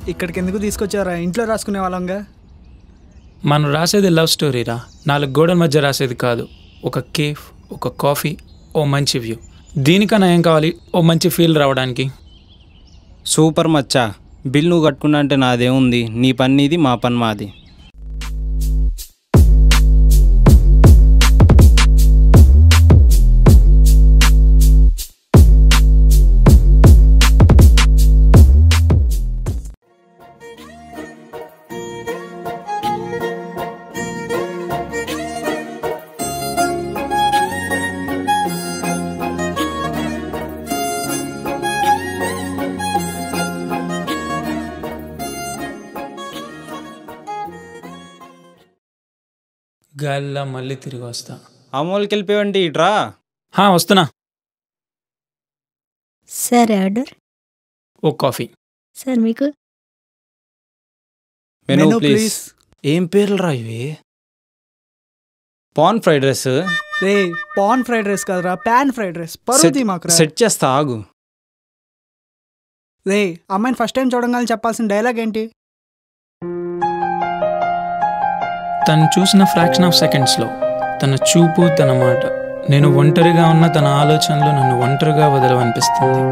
ఇక్కడికి ఎందుకు తీసుకొచ్చారా ఇంట్లో రాసుకునే వాళ్ళంగా మనం రాసేది లవ్ స్టోరీరా నాలుగు గోడల మధ్య రాసేది కాదు ఒక కేఫ్ ఒక కాఫీ ఓ మంచి వ్యూ దీనికన్నా ఏం కావాలి ఓ మంచి ఫీల్ రావడానికి సూపర్ మచ్చా బిల్ నువ్వు కట్టుకున్నా అంటే నాదేముంది నీ పని నీది మా పని మాది గాలిలా మళ్ళీ తిరిగి వస్తా అమోల్కి వెళ్ళిపోయావంటే ఇట్రా హా, వస్తున్నా సార్ ఆర్డర్ ఓ కాఫీ సార్ మీకు మెనూ Menu, ప్లీజ్ please. ఏం పేర్లు రా ఇవి పాన్ ఫ్రైడ్ రైస్ రే పాన్ ఫ్రైడ్ రైస్ కదరా పాన్ ఫ్రైడ్ రైస్ పరువుది మాకు సెట్ చేస్తా ఆగు రే అమ్మాయిని ఫస్ట్ టైం చూడగానే చెప్పాల్సిన డైలాగ్ ఏంటి తను చూసిన ఫ్రాక్షన్ ఆఫ్ సెకండ్స్లో తన చూపు తన మాట నేను ఒంటరిగా ఉన్న తన ఆలోచనలు నన్ను ఒంటరిగా వదలవనిపిస్తుంది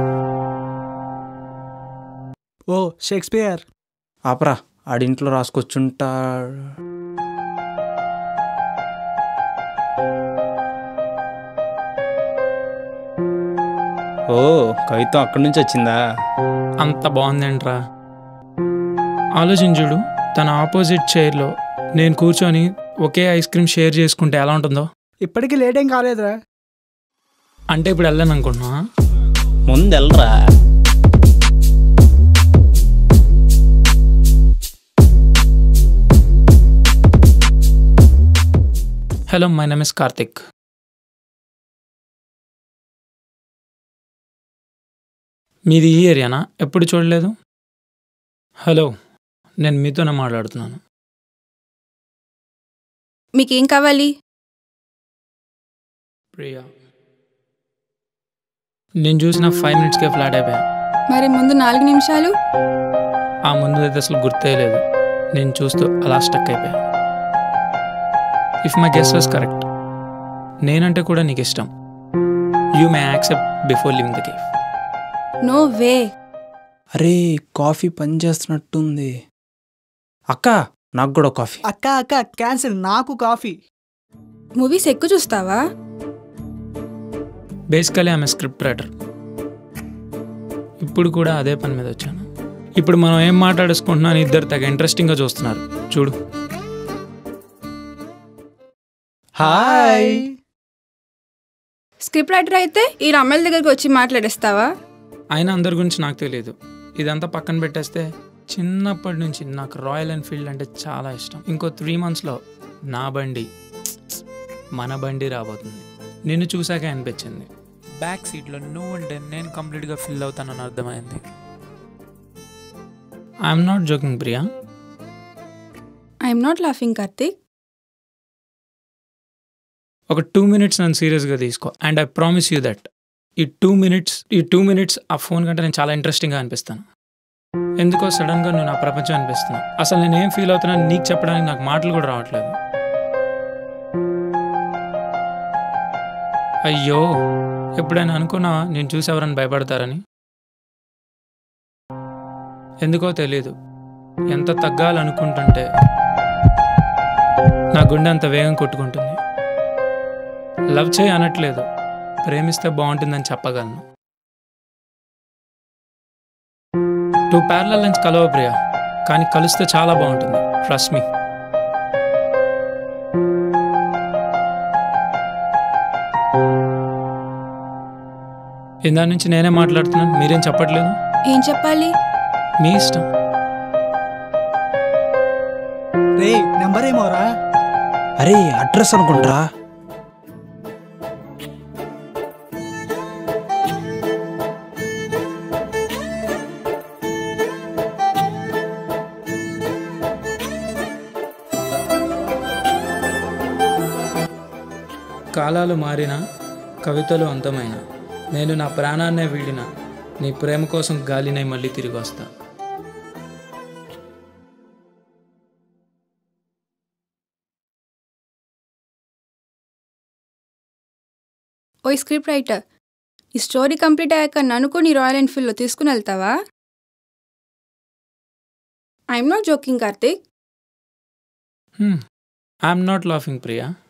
ఓ షేక్స్పియర్ ఆపరా ఆడింట్లో రాసుకొచ్చుంటా ఓ కవిత్వం అక్కడి నుంచి వచ్చిందా అంత బాగుందేంట్రా ఆలోచించుడు తన ఆపోజిట్ చైర్లో నేను కూర్చొని ఒకే ఐస్ క్రీమ్ షేర్ చేసుకుంటే ఎలా ఉంటుందో ఇప్పటికీ లేట్ ఏం కాలేదురా అంటే ఇప్పుడు వెళ్ళాను అనుకుంటున్నా ముందు వెళ్ళరా hello my name is Karthik మీది ఈ ఏరియానా ఎప్పుడు చూడలేదు హలో నేను మీతోనే మాట్లాడుతున్నాను మీకేం కావాలి ప్రియా నేను చూసిన ఫైవ్ మినిట్స్కే ఫ్లాట్ అయిపోయా మరి ముందు నాలుగు నిమిషాలు ఆ ముందు అయితే అసలు గుర్తే లేదు నేను చూస్తూ అలా స్టక్ అయిపోయా if my guess was correct నేనంటే కూడా నీకు ఇష్టం you may accept before living the cafe no way అరే కాఫీ పని చేస్తున్నట్టుంది అక్క నాకు కూడా కాఫీ అక్క అక్క క్యాన్సిల్ నాకు కాఫీ మూవీస్ ఎక్కువ చూస్తావా బేసికలీ ఆమె స్క్రిప్ట్ రైటర్ ఇప్పుడు కూడా అదే పని మీద వచ్చాను ఇప్పుడు మనం ఏం మాట్లాడేసుకుంటున్నా అని ఇద్దరు తెగ ఇంట్రెస్టింగ్గా చూస్తున్నారు చూడు హాయ్ స్క్రిప్ట్ రైటర్ అయితే ఈ అమ్మాయిల దగ్గరికి వచ్చి మాట్లాడేస్తావా అయినా అందరి గురించి నాకు తెలియదు ఇదంతా పక్కన పెట్టేస్తే చిన్నప్పటి నుంచి నాకు రాయల్ ఎన్ఫీల్డ్ అంటే చాలా ఇష్టం ఇంకో త్రీ మంత్స్లో నా బండి మన బండి రాబోతుంది నిన్ను చూశాకే అనిపించింది బ్యాక్ సీట్లో నువ్వు ఉంటే నేను కంప్లీట్గా ఫిల్ అవుతానని అర్థమైంది I'm not joking Priya I'm not laughing Karthik ఒక టూ మినిట్స్ నన్ను సీరియస్గా తీసుకో and I promise you that ఈ టూ మినిట్స్ ఈ టూ మినిట్స్ ఆ ఫోన్ కంటే నేను చాలా ఇంట్రెస్టింగ్గా అనిపిస్తాను ఎందుకో సడన్గా నువ్వు నా ప్రపంచం అనిపిస్తున్నావు అసలు నేను ఏం ఫీల్ అవుతున్నాను నీకు చెప్పడానికి నాకు మాటలు కూడా రావట్లేదు అయ్యో ఎప్పుడైనా అనుకున్నా నేను చూసి ఎవరైనా భయపడతారని ఎందుకో తెలీదు ఎంత తగ్గాలనుకుంటుంటే నా గుండె అంత వేగం కొట్టుకుంటుంది లవ్ చేయి అనట్లేదు ప్రేమిస్తే బాగుంటుందని చెప్పగలను టూ ప్యారల నుంచి కలవ ప్రియ కానీ కలిస్తే చాలా బాగుంటుంది ట్రస్ట్ మీ ఇందా నుంచి నేనే మాట్లాడుతున్నాను మీరేం చెప్పట్లేదు ఏం చెప్పాలి మీ ఇష్టం రే నెంబర్ ఏమోరా అరే అడ్రస్ అనుకుంటారా కాలాలు మారిన కవితలు అంతమైన నేను నా ప్రాణాన్నే వీడిన నీ ప్రేమ కోసం గాలినై మళ్ళీ తిరిగి వస్తా ఓ స్క్రిప్ట్ రైటర్ ఈ స్టోరీ కంప్లీట్ అయ్యాక నన్ను కూడా నీ రాయల్ ఎన్ఫీల్డ్లో తీసుకుని వెళ్తావా I'm not joking Karthik I'm not laughing Priya